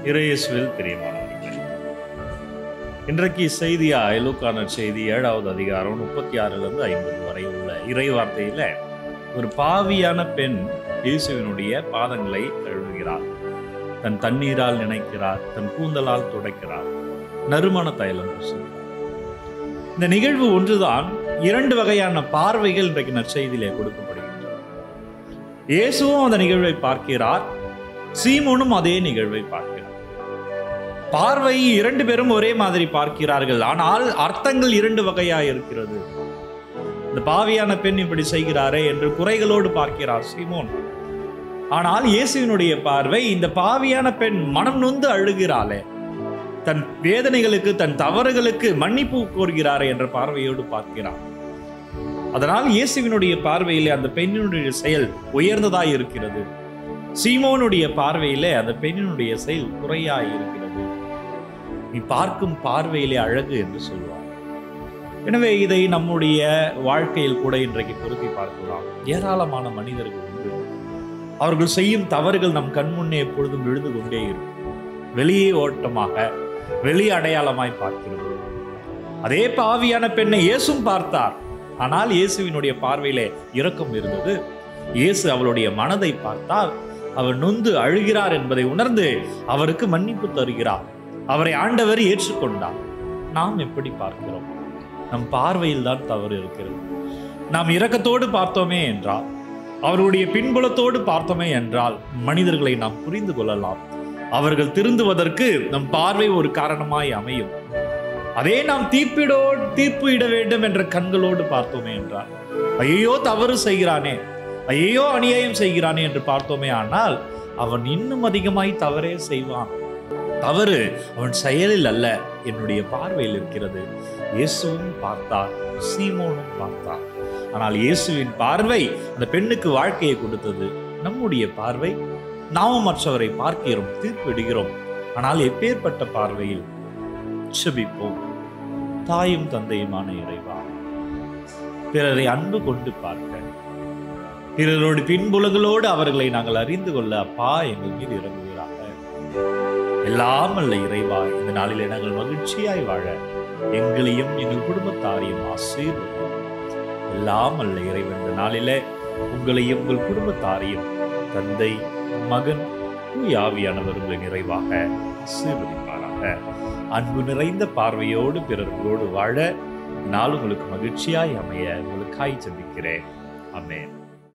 இறையேசுவில் பிரியமானவர்களே இன்றைக்கு செய்தியா எலுக்கான செய்தி ஏழாவது அதிகாரம் முப்பத்தி ஆறுலேருந்து ஐம்பது வரை உள்ள இறை வார்த்தையில ஒரு பாவியான பெண் இயேசுவினுடைய பாதங்களை கழுவுகிறார் தன் தண்ணீரால் நினைக்கிறார் தன் கூந்தலால் துடைக்கிறார் நறுமண தைலம் பூசுகிறார் இந்த நிகழ்வு ஒன்றுதான் இரண்டு வகையான பார்வைகள் இன்றைக்கு நற்செய்தியிலே கொடுக்கப்படுகின்றன இயேசுவும் அந்த நிகழ்வை பார்க்கிறார் சீமோனும் அதே நிகழ்வை பார்க்கிறார் பார்வை இரண்டு பேரும் ஒரே மாதிரி பார்க்கிறார்கள் ஆனால் அர்த்தங்கள் இரண்டு வகையா இருக்கிறது இந்த பாவியான பெண் இப்படி செய்கிறாரே என்று குறைகளோடு பார்க்கிறார் சீமோன் ஆனால் இயேசுவினுடைய பார்வை இந்த பாவியான பெண் மனம் நொந்து அழுகிறாளே தன் வேதனைகளுக்கு தன் தவறுகளுக்கு மன்னிப்பு கோருகிறாரே என்ற பார்வையோடு பார்க்கிறார் அதனால் இயேசுவினுடைய பார்வையிலே அந்த பெண்ணினுடைய செயல் உயர்ந்ததாய் இருக்கிறது சீமோனுடைய பார்வையிலே அந்த பெண்ணினுடைய செயல் குறையாய் இருக்கிறது நீ பார்க்கும் பார்வையிலே அழகு என்று சொல்வார் எனவே இதை நம்முடைய வாழ்க்கையில் கூட இன்றைக்கு பொருத்தி பார்க்கலாம் ஏராளமான மனிதர்கள் உண்டு அவர்கள் செய்யும் தவறுகள் நம் கண்முன்னே எப்பொழுதும் விழுந்து கொண்டே இருக்கும் வெளியே ஓட்டமாக வெளி அடையாளமாய் பார்க்கிறது அதே பாவியான பெண்ணை இயேசும் பார்த்தார் ஆனால் இயேசுவினுடைய பார்வையிலே இரக்கம் இருந்தது இயேசு அவளுடைய மனதை பார்த்தால் அவர் நொந்து அழுகிறார் என்பதை உணர்ந்து அவருக்கு மன்னிப்பு தருகிறார் அவரை ஆண்டவர் ஏற்றுக்கொண்டார் நாம் எப்படி பார்க்கிறோம் நம் பார்வையில் தான் தவறு இருக்கிறது நாம் இரக்கத்தோடு பார்த்தோமே என்றால் அவருடைய பின்புலத்தோடு பார்த்தோமே என்றால் மனிதர்களை நாம் புரிந்து கொள்ளலாம் அவர்கள் திருந்துவதற்கு நம் பார்வை ஒரு காரணமாய் அமையும் அதே நாம் தீர்ப்பிடோ தீர்ப்பு இட வேண்டும் என்ற கண்களோடு பார்த்தோமே என்றால் ஐயோ தவறு செய்கிறானே ஐயோ அநியாயம் செய்கிறானே என்று பார்த்தோமே ஆனால் அவன் இன்னும் அதிகமாய் தவறே செய்வான் தவறு அவன் செயலில் அல்ல என்னுடைய பார்வையில் இருக்கிறது இயேசுவும் பார்த்தார் சீமோனும் பார்த்தார் ஆனால் இயேசுவின் பார்வை அந்த பெண்ணுக்கு வாழ்க்கையை கொடுத்தது நம்முடைய பார்வை நாமும் மற்றவரை பார்க்கிறோம் தீர்ப்பிடுகிறோம் ஆனால் எப்பேற்பட்ட பார்வையில் செபிப்போம் தாயும் தந்தையுமான இறைவா பிறரை அன்பு கொண்டு பார்க்க பிறரோடு பின்புலங்களோடு அவர்களை நாங்கள் அறிந்து கொள்ள அப்பா எங்கள் மீது இறங்குகிறாங்க எல்லாம் அல்ல இறைவா இந்த நாளிலே நாங்கள் மகிழ்ச்சியாய் வாழ எங்களையும் எங்கள் குடும்பத்தாரையும் ஆசீர்வதியும் எல்லாம் அல்ல இறைவன் இந்த நாளிலே உங்களையும் உங்கள் குடும்பத்தாரையும் தந்தை மகன் தூயாவியானவர் உங்களை நிறைவாக ஆசீர்வதிப்பாராக அன்பு நிறைந்த பார்வையோடு பிறர்களோடு வாழ நாள் உங்களுக்கு மகிழ்ச்சியாய் அமைய உங்களுக்காய் சந்திக்கிறேன் அமேன்